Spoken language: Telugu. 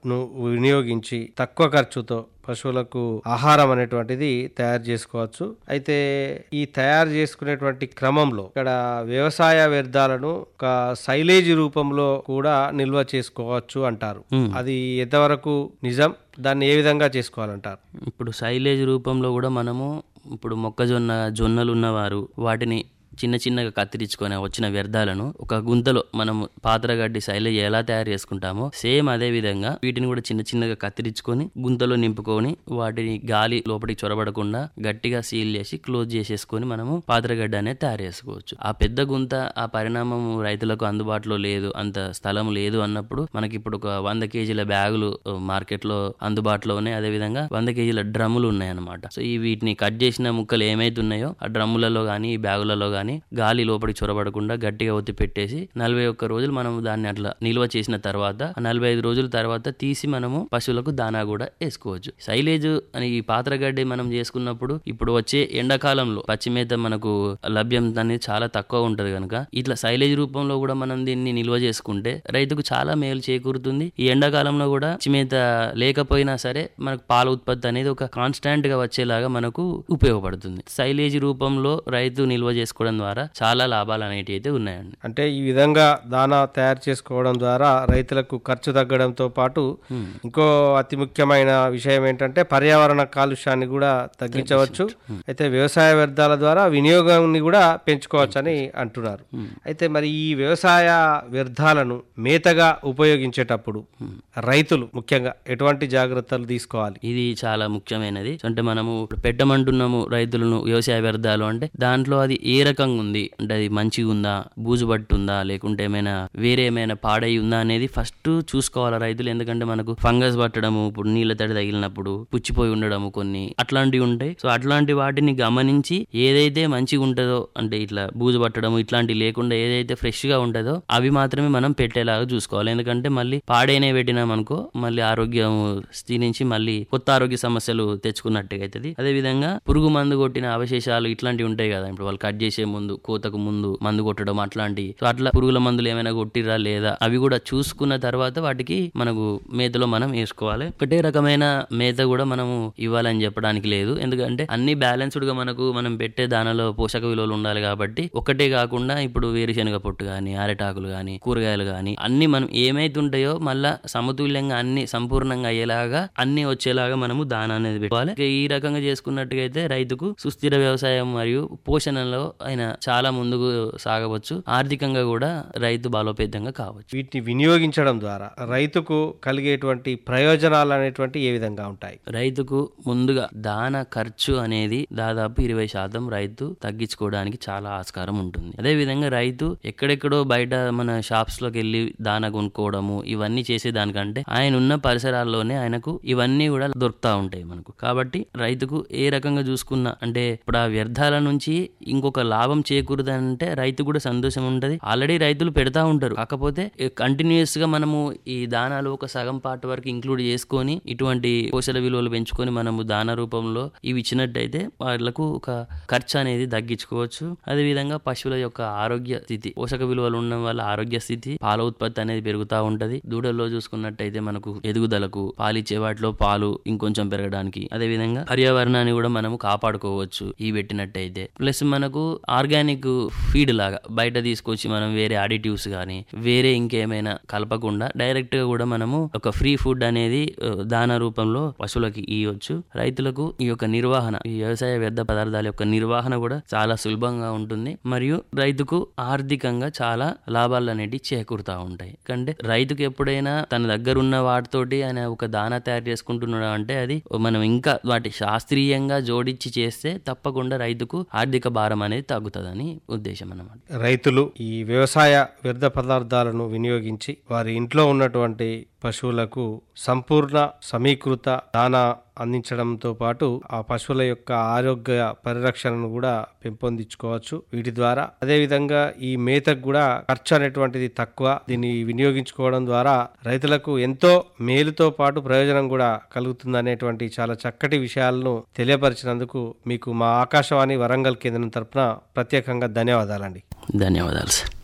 ను వినియోగించి తక్కువ ఖర్చుతో పశువులకు ఆహారం అనేటువంటిది తయారు చేసుకోవచ్చు అయితే ఈ తయారు చేసుకునేటువంటి క్రమంలో ఇక్కడ వ్యవసాయ వ్యర్థాలను ఒక సైలేజ్ రూపంలో కూడా నిల్వ చేసుకోవచ్చు అంటారు అది ఎంతవరకు నిజం దాన్ని ఏ విధంగా చేసుకోవాలంటారు ఇప్పుడు సైలేజ్ రూపంలో కూడా మనము ఇప్పుడు మొక్కజొన్న జొన్నలు ఉన్నవారు వాటిని చిన్న చిన్నగా కత్తిరించుకొని వచ్చిన వ్యర్థాలను ఒక గుంతలో మనం పాత్రగడ్డి సైలేజ్ ఎలా తయారు చేసుకుంటామో సేమ్ అదే విధంగా వీటిని కూడా చిన్న చిన్నగా కత్తిరించుకొని గుంతలో నింపుకొని వాటిని గాలి లోపలికి చొరబడకుండా గట్టిగా సీల్ చేసి క్లోజ్ చేసేసుకొని మనము పాత్రగడ్డ అనేది తయారు చేసుకోవచ్చు ఆ పెద్ద గుంత ఆ పరిణామం రైతులకు అందుబాటులో లేదు అంత స్థలం లేదు అన్నప్పుడు మనకి ఇప్పుడు ఒక వంద కేజీల బ్యాగులు మార్కెట్ లో అందుబాటులో ఉన్నాయి అదే విధంగా వంద కేజీల డ్రమ్ములు ఉన్నాయి అనమాట సో ఈ వీటిని కట్ చేసిన ముక్కలు ఏమైతే ఉన్నాయో ఆ డ్రమ్ములలో గానీ ఈ బ్యాగులలో గానీ గాలి లోపలికి చొరబడకుండా గట్టిగా ఒత్తి పెట్టేసి నలభై ఒక్క రోజులు మనం దాన్ని అట్లా నిల్వ చేసిన తర్వాత ఆ నలభై ఐదు రోజుల తర్వాత తీసి మనము పశువులకు దానా కూడా వేసుకోవచ్చు సైలేజ్ అని ఈ పాత్రగడ్డి మనం చేసుకున్నప్పుడు ఇప్పుడు వచ్చే ఎండాకాలంలో పచ్చిమేత మనకు లభ్యం అనేది చాలా తక్కువ ఉంటది కనుక ఇట్లా సైలేజ్ రూపంలో కూడా మనం దీన్ని నిల్వ చేసుకుంటే రైతుకు చాలా మేలు చేకూరుతుంది ఈ ఎండాకాలంలో కూడా పచ్చిమేత లేకపోయినా సరే మనకు పాల ఉత్పత్తి అనేది ఒక కాన్స్టాంట్ గా వచ్చేలాగా మనకు ఉపయోగపడుతుంది సైలేజ్ రూపంలో రైతు నిల్వ చేసుకోవడం ద్వారా చాలా లాభాలు అనేటివి అయితే ఉన్నాయండి అంటే ఈ విధంగా దానా తయారు చేసుకోవడం ద్వారా రైతులకు ఖర్చు తగ్గడంతో పాటు ఇంకో అతి ముఖ్యమైన విషయం ఏంటంటే పర్యావరణ కాలుష్యాన్ని కూడా తగ్గించవచ్చు అయితే వ్యవసాయ వ్యర్థాల ద్వారా వినియోగాన్ని కూడా పెంచుకోవచ్చు అని అంటున్నారు అయితే మరి ఈ వ్యవసాయ వ్యర్థాలను మేతగా ఉపయోగించేటప్పుడు రైతులు ముఖ్యంగా ఎటువంటి జాగ్రత్తలు తీసుకోవాలి ఇది చాలా ముఖ్యమైనది అంటే మనము ఇప్పుడు పెట్టమంటున్నాము రైతులను వ్యవసాయ వ్యర్థాలు అంటే దాంట్లో అది ఏ రకంగా ఉంది అంటే అది మంచిగా ఉందా బూజు పట్టుందా లేకుంటే ఏమైనా వేరే ఏమైనా పాడై ఉందా అనేది ఫస్ట్ చూసుకోవాలి రైతులు ఎందుకంటే మనకు ఫంగస్ పట్టడము ఇప్పుడు నీళ్ళ తడి తగిలినప్పుడు పుచ్చిపోయి ఉండడము కొన్ని అట్లాంటివి ఉంటాయి సో అట్లాంటి వాటిని గమనించి ఏదైతే మంచిగా ఉంటుందో అంటే ఇట్లా బూజు పట్టడము ఇట్లాంటివి లేకుండా ఏదైతే ఫ్రెష్ గా ఉంటుందో అవి మాత్రమే మనం పెట్టేలాగా చూసుకోవాలి ఎందుకంటే మళ్ళీ పాడైన పెట్టినామనుకో మళ్ళీ ఆరోగ్యం క్షీణించి మళ్ళీ కొత్త ఆరోగ్య సమస్యలు తెచ్చుకున్నట్టుగా అవుతుంది అదే విధంగా పురుగు మందు కొట్టిన అవశేషాలు ఇట్లాంటివి ఉంటాయి కదా ఇప్పుడు వాళ్ళు కట్ చేసే ముందు కోతకు ముందు మందు కొట్టడం అట్లాంటి సో అట్లా పురుగుల మందులు ఏమైనా కొట్టిరా లేదా అవి కూడా చూసుకున్న తర్వాత వాటికి మనకు మేతలో మనం వేసుకోవాలి ఒకటే రకమైన మేత కూడా మనము ఇవ్వాలని చెప్పడానికి లేదు ఎందుకంటే అన్ని బ్యాలెన్స్డ్ గా మనకు మనం పెట్టే దానిలో పోషక విలువలు ఉండాలి కాబట్టి ఒకటే కాకుండా ఇప్పుడు వేరుశనగ పొట్టు కానీ అరటాకులు కానీ కూరగాయలు కానీ అన్ని మనం ఏమైతే ఉంటాయో మళ్ళా సమతుల్యంగా అన్ని సంపూర్ణంగా అయ్యేలాగా అన్ని వచ్చేలాగా మనము దానా అనేది పెట్టుకోవాలి ఇక ఈ రకంగా చేసుకున్నట్టుగా అయితే రైతుకు సుస్థిర వ్యవసాయం మరియు పోషణలో ఆయన చాలా ముందుకు సాగవచ్చు ఆర్థికంగా కూడా రైతు బలోపేతంగా కావచ్చు వీటిని వినియోగించడం ద్వారా రైతుకు కలిగేటువంటి ప్రయోజనాలు అనేటువంటి ఏ విధంగా ఉంటాయి రైతుకు ముందుగా దాన ఖర్చు అనేది దాదాపు ఇరవై శాతం రైతు తగ్గించుకోవడానికి చాలా ఆస్కారం ఉంటుంది అదే విధంగా రైతు ఎక్కడెక్కడో బయట మన షాప్స్ లోకి వెళ్ళి దాన కొనుక్కోవడము ఇవన్నీ చేసే దానికంటే ఆయన ఉన్న పరిసరాల్లోనే ఆయనకు ఇవన్నీ కూడా దొరుకుతా ఉంటాయి మనకు కాబట్టి రైతుకు ఏ రకంగా చూసుకున్నా అంటే ఇప్పుడు ఆ వ్యర్థాల నుంచి ఇంకొక లాభం చేకూరదంటే రైతు కూడా సంతోషం ఉంటది ఆల్రెడీ రైతులు పెడతా ఉంటారు కాకపోతే కంటిన్యూస్ గా మనము ఈ దానాలు ఒక సగం పార్ట్ వరకు ఇంక్లూడ్ చేసుకొని ఇటువంటి పోషక విలువలు పెంచుకొని మనము దాన రూపంలో ఇవి ఇచ్చినట్టయితే వాళ్ళకు ఒక ఖర్చు అనేది తగ్గించుకోవచ్చు అదే విధంగా పశువుల యొక్క ఆరోగ్య స్థితి పోషక విలువలు ఉండడం వల్ల ఆరోగ్య స్థితి పాల ఉత్పత్తి అనేది పెరుగుతూ ఉంటది దూడల్లో చూసుకున్నట్టయితే మనకు ఎదుగుదలకు పాలిచ్చే వాటిలో పాలు ఇంకొంచెం పెరగడానికి అదే విధంగా పర్యావరణాన్ని కూడా మనము కాపాడుకోవచ్చు ఈ పెట్టినట్టయితే ప్లస్ మనకు ఆర్గానిక్ ఫీడ్ లాగా బయట తీసుకొచ్చి మనం వేరే అడిటివ్స్ కానీ వేరే ఇంకేమైనా కలపకుండా డైరెక్ట్ గా కూడా మనము ఒక ఫ్రీ ఫుడ్ అనేది ఆ, దాన రూపంలో పశువులకి ఇవ్వచ్చు రైతులకు ఈ యొక్క నిర్వహణ ఈ వ్యవసాయ వ్యర్థ పదార్థాల యొక్క నిర్వహణ కూడా చాలా సులభంగా ఉంటుంది మరియు రైతుకు ఆర్థికంగా చాలా లాభాలు అనేటివి చేకూరుతా ఉంటాయి కంటే రైతుకు ఎప్పుడైనా తన దగ్గర ఉన్న వాటితోటి ఆయన ఒక దానా తయారు చేసుకుంటున్నాడు అంటే అది మనం ఇంకా వాటి శాస్త్రీయంగా జోడించి చేస్తే తప్పకుండా రైతుకు ఆర్థిక భారం అనేది తగ్గుతుందని ఉద్దేశం అన్నమాట రైతులు ఈ వ్యవసాయ వ్యర్థ పదార్థాలను వినియోగించి వారి ఇంట్లో ఉన్నటువంటి పశువులకు సంపూర్ణ సమీకృత దానా అందించడంతో పాటు ఆ పశువుల యొక్క ఆరోగ్య పరిరక్షణను కూడా పెంపొందించుకోవచ్చు వీటి ద్వారా అదేవిధంగా ఈ మేతకు కూడా ఖర్చు అనేటువంటిది తక్కువ దీన్ని వినియోగించుకోవడం ద్వారా రైతులకు ఎంతో మేలుతో పాటు ప్రయోజనం కూడా కలుగుతుంది అనేటువంటి చాలా చక్కటి విషయాలను తెలియపరిచినందుకు మీకు మా ఆకాశవాణి వరంగల్ కేంద్రం తరపున ప్రత్యేకంగా ధన్యవాదాలండి ధన్యవాదాలు సార్